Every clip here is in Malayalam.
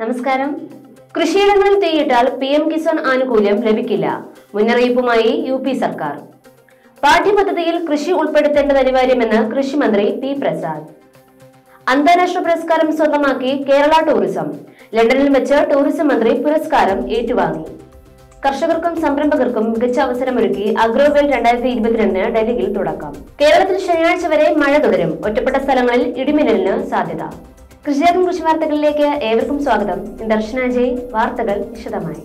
നമസ്കാരം കൃഷിയിടങ്ങളിൽ തീയിട്ടാൽ പി എം കിസാൻ ആനുകൂല്യം ലഭിക്കില്ല മുന്നറിയിപ്പുമായി യു പി സർക്കാർ പാഠ്യപദ്ധതിയിൽ കൃഷി ഉൾപ്പെടുത്തേണ്ടത് അനിവാര്യമെന്ന് കൃഷിമന്ത്രി പി പ്രസാദ് അന്താരാഷ്ട്ര പുരസ്കാരം സ്വന്തമാക്കി കേരള ടൂറിസം ലണ്ടനിൽ വെച്ച് ടൂറിസം മന്ത്രി പുരസ്കാരം ഏറ്റുവാങ്ങി കർഷകർക്കും സംരംഭകർക്കും മികച്ച അവസരമൊരുക്കി അഗ്രോവെൽ രണ്ടായിരത്തി ഇരുപത്തിരണ്ടിന് ഡൽഹിയിൽ തുടക്കം കേരളത്തിൽ ശനിയാഴ്ച വരെ മഴ തുടരും ഒറ്റപ്പെട്ട സ്ഥലങ്ങളിൽ ഇടിമിന്നലിന് സാധ്യത കൃഷിയാകും കൃഷി വാർത്തകളിലേക്ക് ഏവർക്കും സ്വാഗതം ഞാൻ ദർശന ജയ് വാർത്തകൾ വിശദമായി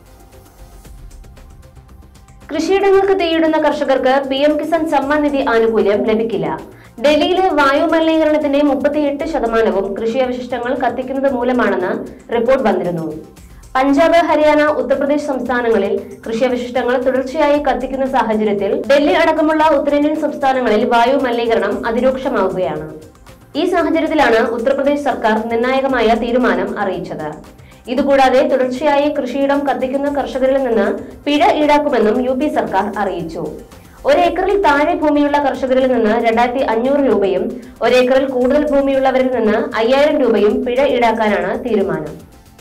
കൃഷിയിടങ്ങൾക്ക് തീയിടുന്ന കർഷകർക്ക് പി എം കിസാൻ സമ്മാൻ നിധി ആനുകൂല്യം ലഭിക്കില്ല ഡൽഹിയിലെ വായു മലിനീകരണത്തിന്റെ മുപ്പത്തിയെട്ട് ശതമാനവും കൃഷി അവശിഷ്ടങ്ങൾ കത്തിക്കുന്നത് മൂലമാണെന്ന് റിപ്പോർട്ട് വന്നിരുന്നു പഞ്ചാബ് ഹരിയാന ഉത്തർപ്രദേശ് സംസ്ഥാനങ്ങളിൽ കൃഷി അവശിഷ്ടങ്ങൾ തുടർച്ചയായി കത്തിക്കുന്ന സാഹചര്യത്തിൽ ഡൽഹി അടക്കമുള്ള ഉത്തരേന്ത്യൻ സംസ്ഥാനങ്ങളിൽ വായു മലിനീകരണം അതിരൂക്ഷമാവുകയാണ് ഈ സാഹചര്യത്തിലാണ് ഉത്തർപ്രദേശ് സർക്കാർ നിർണായകമായ തീരുമാനം അറിയിച്ചത് ഇതുകൂടാതെ തുടർച്ചയായി കൃഷിയിടം കത്തിക്കുന്ന കർഷകരിൽ നിന്ന് പിഴ ഈടാക്കുമെന്നും യു പി സർക്കാർ അറിയിച്ചു ഒരേക്കറിൽ താഴെ ഭൂമിയുള്ള കർഷകരിൽ നിന്ന് രണ്ടായിരത്തി അഞ്ഞൂറ് രൂപയും ഒരേക്കറിൽ കൂടുതൽ ഭൂമിയുള്ളവരിൽ നിന്ന് അയ്യായിരം രൂപയും പിഴ ഈടാക്കാനാണ് തീരുമാനം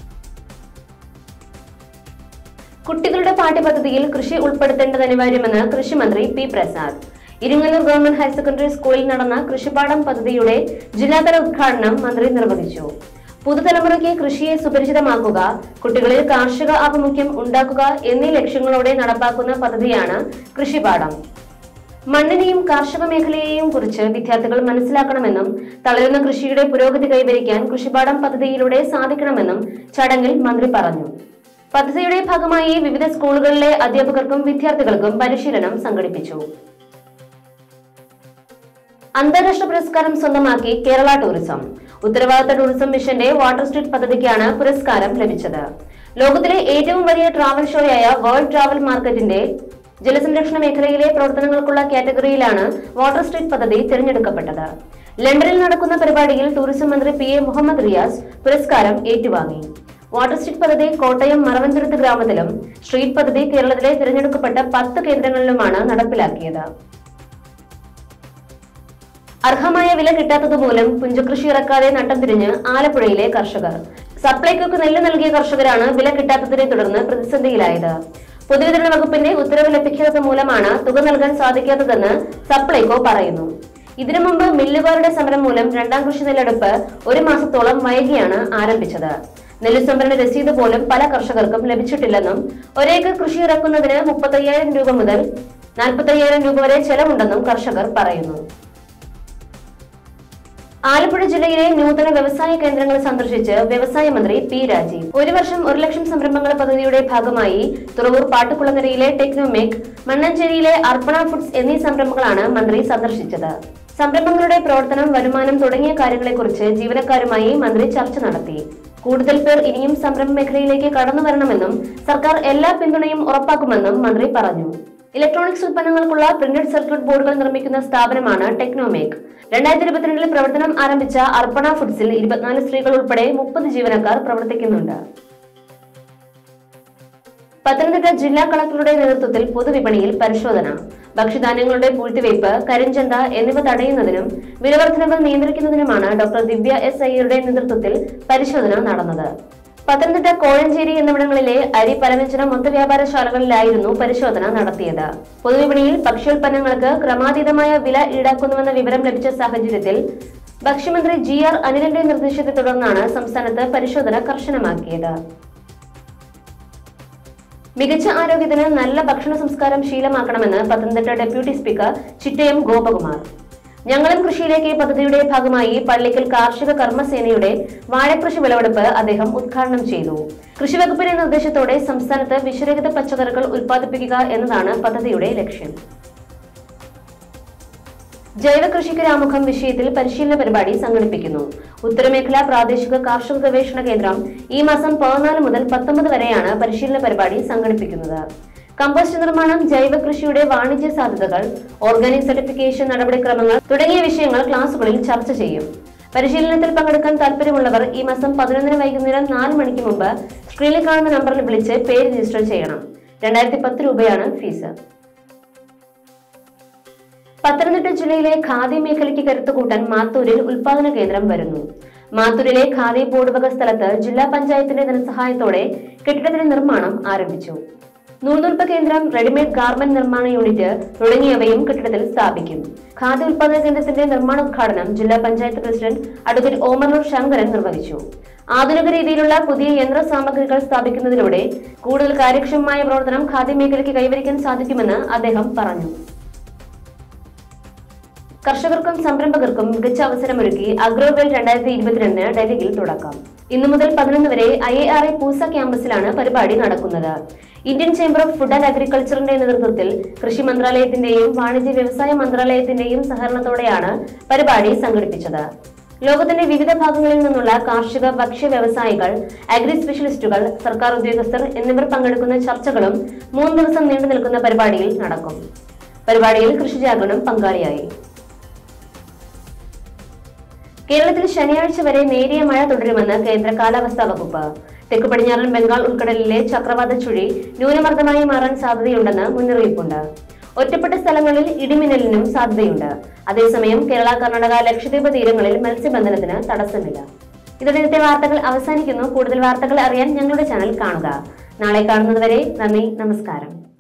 കുട്ടികളുടെ പാഠ്യപദ്ധതിയിൽ കൃഷി ഉൾപ്പെടുത്തേണ്ടത് അനിവാര്യമെന്ന് കൃഷിമന്ത്രി P Prasad Iringallur government higher secondary സ്കൂളിൽ നടന്ന കൃഷിപാഠം പദ്ധതിയുടെ ജില്ലാതല ഉദ്ഘാടനം മന്ത്രി നിർവഹിച്ചു പുതുതലമുറയ്ക്ക് കൃഷിയെ സുപരിചിതമാക്കുക കുട്ടികളിൽ കാർഷിക ആഭിമുഖ്യം ഉണ്ടാക്കുക എന്നീ ലക്ഷ്യങ്ങളോടെ നടപ്പാക്കുന്ന പദ്ധതിയാണ് കൃഷിപാഠം മണ്ണിനെയും കാർഷിക മേഖലയെയും കുറിച്ച് വിദ്യാർത്ഥികൾ മനസ്സിലാക്കണമെന്നും തളരുന്ന കൃഷിയുടെ പുരോഗതി കൈവരിക്കാൻ കൃഷിപാഠം പദ്ധതിയിലൂടെ സാധിക്കണമെന്നും ചടങ്ങിൽ മന്ത്രി പറഞ്ഞു പദ്ധതിയുടെ ഭാഗമായി വിവിധ സ്കൂളുകളിലെ അധ്യാപകർക്കും വിദ്യാർത്ഥികൾക്കും പരിശീലനം സംഘടിപ്പിച്ചു അന്താരാഷ്ട്ര പുരസ്കാരം സ്വന്തമാക്കി കേരള ടൂറിസം ഉത്തരവാദിത്ത ടൂറിസം മിഷന്റെ വാട്ടർ സ്ട്രീറ്റ് പദ്ധതിക്കാണ് പുരസ്കാരം ലഭിച്ചത് ലോകത്തിലെ ഏറ്റവും വലിയ ട്രാവൽ ഷോയായ വേൾഡ് ട്രാവൽ മാർക്കറ്റിന്റെ ജലസംരക്ഷണ മേഖലയിലെ പ്രവർത്തനങ്ങൾക്കുള്ള കാറ്റഗറിയിലാണ് വാട്ടർ സ്ട്രീറ്റ് പദ്ധതി തിരഞ്ഞെടുക്കപ്പെട്ടത് ലണ്ടനിൽ നടക്കുന്ന പരിപാടിയിൽ ടൂറിസം മന്ത്രി പി എ മുഹമ്മദ് റിയാസ് പുരസ്കാരം ഏറ്റുവാങ്ങി വാട്ടർ സ്ട്രീറ്റ് പദ്ധതി കോട്ടയം മറവന്തുരുത്ത് ഗ്രാമത്തിലും സ്ട്രീറ്റ് പദ്ധതി കേരളത്തിലെ തിരഞ്ഞെടുക്കപ്പെട്ട പത്ത് കേന്ദ്രങ്ങളിലുമാണ് നടപ്പിലാക്കിയത് അർഹമായ വില കിട്ടാത്തതുമൂലം പുഞ്ചകൃഷി ഇറക്കാതെ നട്ടം തിരിഞ്ഞ് ആലപ്പുഴയിലെ കർഷകർ സപ്ലൈകോക്ക് നെല്ല് നൽകിയ കർഷകരാണ് വില കിട്ടാത്തതിനെ തുടർന്ന് പ്രതിസന്ധിയിലായത് പൊതുവിതരണ വകുപ്പിന്റെ ഉത്തരവ് ലഭിക്കാത്തത് മൂലമാണ് തുക നൽകാൻ സാധിക്കാത്തതെന്ന് സപ്ലൈകോ പറയുന്നു ഇതിനു മുമ്പ് മില്ലുകാരുടെ സമരം മൂലം രണ്ടാം കൃഷി നെല്ലെടുപ്പ് ഒരു മാസത്തോളം വൈകിയാണ് ആരംഭിച്ചത് നെല്ല് സംഭരണ രസീത് പോലും പല കർഷകർക്കും ലഭിച്ചിട്ടില്ലെന്നും ഒരേക്കർ കൃഷി ഇറക്കുന്നതിന് മുപ്പത്തയ്യായിരം രൂപ മുതൽ നാൽപ്പത്തയ്യായിരം രൂപ വരെ ചെലവുണ്ടെന്നും കർഷകർ പറയുന്നു ആലപ്പുഴ ജില്ലയിലെ നൂതന വ്യവസായ കേന്ദ്രങ്ങൾ സന്ദർശിച്ച് വ്യവസായ മന്ത്രി പി രാജീവ് ഒരു വർഷം ഒരു ലക്ഷം സംരംഭങ്ങൾ പദ്ധതിയുടെ ഭാഗമായി തുറവൂർ പാട്ടുകുളങ്ങരയിലെ ടെക്നോമേക് മണ്ണഞ്ചേരിയിലെ അർപ്പണ ഫുഡ്സ് എന്നീ സംരംഭങ്ങളാണ് മന്ത്രി സന്ദർശിച്ചത് സംരംഭങ്ങളുടെ പ്രവർത്തനം വരുമാനം തുടങ്ങിയ കാര്യങ്ങളെക്കുറിച്ച് ജീവനക്കാരുമായി മന്ത്രി ചർച്ച നടത്തി കൂടുതൽ പേർ ഇനിയും സംരംഭ മേഖലയിലേക്ക് കടന്നു വരണമെന്നും സർക്കാർ എല്ലാ പിന്തുണയും ഉറപ്പാക്കുമെന്നും മന്ത്രി പറഞ്ഞു ഇലക്ട്രോണിക്സ് ഉൽപ്പന്നങ്ങൾക്കുള്ള പ്രിന്റഡ് സർക്യൂട്ട് ബോർഡുകൾ നിർമ്മിക്കുന്ന സ്ഥാപനമാണ് ടെക്നോമേക് രണ്ടായിരത്തി ഇരുപത്തിരണ്ടിൽ പ്രവർത്തനം ആരംഭിച്ച അർപ്പണ ഫുഡ്സിൽ ഇരുപത്തിനാല് സ്ത്രീകൾ ഉൾപ്പെടെ മുപ്പത് ജീവനക്കാർ പ്രവർത്തിക്കുന്നുണ്ട് പത്തനംതിട്ട ജില്ലാ കളക്ടറുടെ നേതൃത്വത്തിൽ പൊതുവിപണിയിൽ പരിശോധന ഭക്ഷ്യധാന്യങ്ങളുടെ പൂഴ്ത്തിവയ്പ് കരിഞ്ചന്ത എന്നിവ തടയുന്നതിനും വിലവർദ്ധനവ് നിയന്ത്രിക്കുന്നതിനുമാണ് ഡോക്ടർ ദിവ്യ എസ് അയ്യരുടെ നേതൃത്വത്തിൽ പരിശോധന നടന്നത് പത്തനംതിട്ട കോഴഞ്ചേരി എന്നിവിടങ്ങളിലെ അരി പലവ്യഞ്ജന മൊത്തവ്യാപാരശാലകളിലായിരുന്നു പരിശോധന നടത്തിയത് പൊതുവിപണിയിൽ ഭക്ഷ്യോൽപ്പന്നങ്ങൾക്ക് ക്രമാതീതമായ വില ഈടാക്കുന്നുവെന്ന വിവരം ലഭിച്ച സാഹചര്യത്തിൽ ഭക്ഷ്യമന്ത്രി ജി ആർ അനിലിന്റെ നിർദ്ദേശത്തെ തുടർന്നാണ് സംസ്ഥാനത്ത് പരിശോധന കർശനമാക്കിയത് മികച്ച ആരോഗ്യത്തിന് നല്ല ഭക്ഷണ സംസ്കാരം ശീലമാക്കണമെന്ന് പത്തനംതിട്ട ഡെപ്യൂട്ടി സ്പീക്കർ ചിറ്റയം ഗോപകുമാർ ഞങ്ങളും കൃഷിയിലേക്ക് പദ്ധതിയുടെ ഭാഗമായി പള്ളിക്കൽ കാർഷിക കർമ്മസേനയുടെ വാഴകൃഷി വിളവെടുപ്പ് അദ്ദേഹം ഉദ്ഘാടനം ചെയ്തു കൃഷിവകുപ്പിന്റെ നിർദ്ദേശത്തോടെ സംസ്ഥാനത്ത് വിഷരഹിത പച്ചക്കറികൾ ഉൽപ്പാദിപ്പിക്കുക എന്നതാണ് പദ്ധതിയുടെ ലക്ഷ്യം ജൈവ കൃഷിക്ക് രാമുഖം വിഷയത്തിൽ പരിശീലന പരിപാടി സംഘടിപ്പിക്കുന്നു ഉത്തരമേഖല പ്രാദേശിക കാർഷിക ഗവേഷണ കേന്ദ്രം ഈ മാസം പതിനാല് മുതൽ പത്തൊമ്പത് വരെയാണ് പരിശീലന പരിപാടി സംഘടിപ്പിക്കുന്നത് കമ്പോസ്റ്റ് നിർമ്മാണം ജൈവ കൃഷിയുടെ വാണിജ്യ സാധ്യതകൾ ഓർഗാനിക് സർട്ടിഫിക്കേഷൻ നടപടിക്രമങ്ങൾ തുടങ്ങിയ വിഷയങ്ങൾ ക്ലാസുകളിൽ ചർച്ച ചെയ്യും പരിശീലനത്തിൽ പങ്കെടുക്കാൻ താല്പര്യമുള്ളവർ ഈ മാസം പതിനൊന്നിന് വൈകുന്നേരം നാല് മണിക്ക് മുമ്പ് സ്ക്രീനിൽ കാണുന്ന നമ്പറിൽ വിളിച്ച് പേര് രജിസ്റ്റർ ചെയ്യണം രണ്ടായിരത്തി പത്ത് രൂപയാണ് ഫീസ് പത്തനംതിട്ട ജില്ലയിലെ ഖാദി മേഖലയ്ക്ക് കരുത്ത് കൂട്ടാൻ മാത്തൂരിൽ ഉൽപാദന കേന്ദ്രം വരുന്നു മാത്തൂരിലെ ഖാദി ബോർഡ് വക സ്ഥലത്ത് ജില്ലാ പഞ്ചായത്തിന്റെ ധനസഹായത്തോടെ കെട്ടിടത്തിന്റെ നിർമ്മാണം ആരംഭിച്ചു നൂൽനൂൽപ്പ് കേന്ദ്രം റെഡിമെയ്ഡ് ഗാർമെന്റ് നിർമ്മാണ യൂണിറ്റ് തുടങ്ങിയവയും കെട്ടിടത്തിൽ സ്ഥാപിക്കും ഖാദി ഉൽപാദന കേന്ദ്രത്തിന്റെ നിർമ്മാണോദ്ഘാടനം ജില്ലാ പഞ്ചായത്ത് പ്രസിഡന്റ് അഡ്വക്കേറ്റ് ഓമനൂർ ശങ്കരൻ നിർവഹിച്ചു ആധുനിക രീതിയിലുള്ള പുതിയ യന്ത്ര സാമഗ്രികൾ സ്ഥാപിക്കുന്നതിലൂടെ കൂടുതൽ കാര്യക്ഷമമായ പ്രവർത്തനം ഖാദി മേഖലയ്ക്ക് കൈവരിക്കാൻ സാധിക്കുമെന്ന് അദ്ദേഹം പറഞ്ഞു കർഷകർക്കും സംരംഭകർക്കും മികച്ച അവസരമൊരുക്കി അഗ്രോവെൽ രണ്ടായിരത്തി ഇരുപത്തിരണ്ടിന് ഡൽഹിയിൽ തുടക്കം ഇന്നു മുതൽ പതിനൊന്ന് വരെ I A R I Pusa ക്യാമ്പസിലാണ് പരിപാടി നടക്കുന്നത് Indian chamber of food and അഗ്രികൾച്ചറിന്റെ നേതൃത്വത്തിൽ കൃഷി മന്ത്രാലയത്തിന്റെയും വാണിജ്യ വ്യവസായ മന്ത്രാലയത്തിന്റെയും സഹകരണത്തോടെയാണ് പരിപാടി സംഘടിപ്പിച്ചത് ലോകത്തിന്റെ വിവിധ ഭാഗങ്ങളിൽ നിന്നുള്ള കാർഷിക ഭക്ഷ്യ വ്യവസായികൾ അഗ്രി സ്പെഷ്യലിസ്റ്റുകൾ സർക്കാർ ഉദ്യോഗസ്ഥർ എന്നിവർ പങ്കെടുക്കുന്ന ചർച്ചകളും മൂന്ന് ദിവസം നീണ്ടു നിൽക്കുന്ന പരിപാടിയിൽ നടക്കും പരിപാടിയിൽ കൃഷിജാഗരണം പങ്കാളിയായി കേരളത്തിൽ ശനിയാഴ്ച വരെ നേരിയ മഴ തുടരുമെന്ന് കേന്ദ്ര കാലാവസ്ഥാ വകുപ്പ് തെക്ക് പടിഞ്ഞാറൻ ബംഗാൾ ഉൾക്കടലിലെ ചക്രവാത ചുഴി ന്യൂനമർദ്ദമായി മാറാൻ സാധ്യതയുണ്ടെന്ന് മുന്നറിയിപ്പുണ്ട് ഒറ്റപ്പെട്ട സ്ഥലങ്ങളിൽ ഇടിമിന്നലിനും സാധ്യതയുണ്ട് അതേസമയം കേരള കർണാടക ലക്ഷദ്വീപ് തീരങ്ങളിൽ മത്സ്യബന്ധനത്തിന് തടസ്സമില്ല ഇതോടെ ഇന്നത്തെ വാർത്തകൾ അവസാനിക്കുന്നു കൂടുതൽ വാർത്തകൾ അറിയാൻ ഞങ്ങളുടെ ചാനൽ കാണുക നാളെ കാണുന്നതുവരെ നന്ദി നമസ്കാരം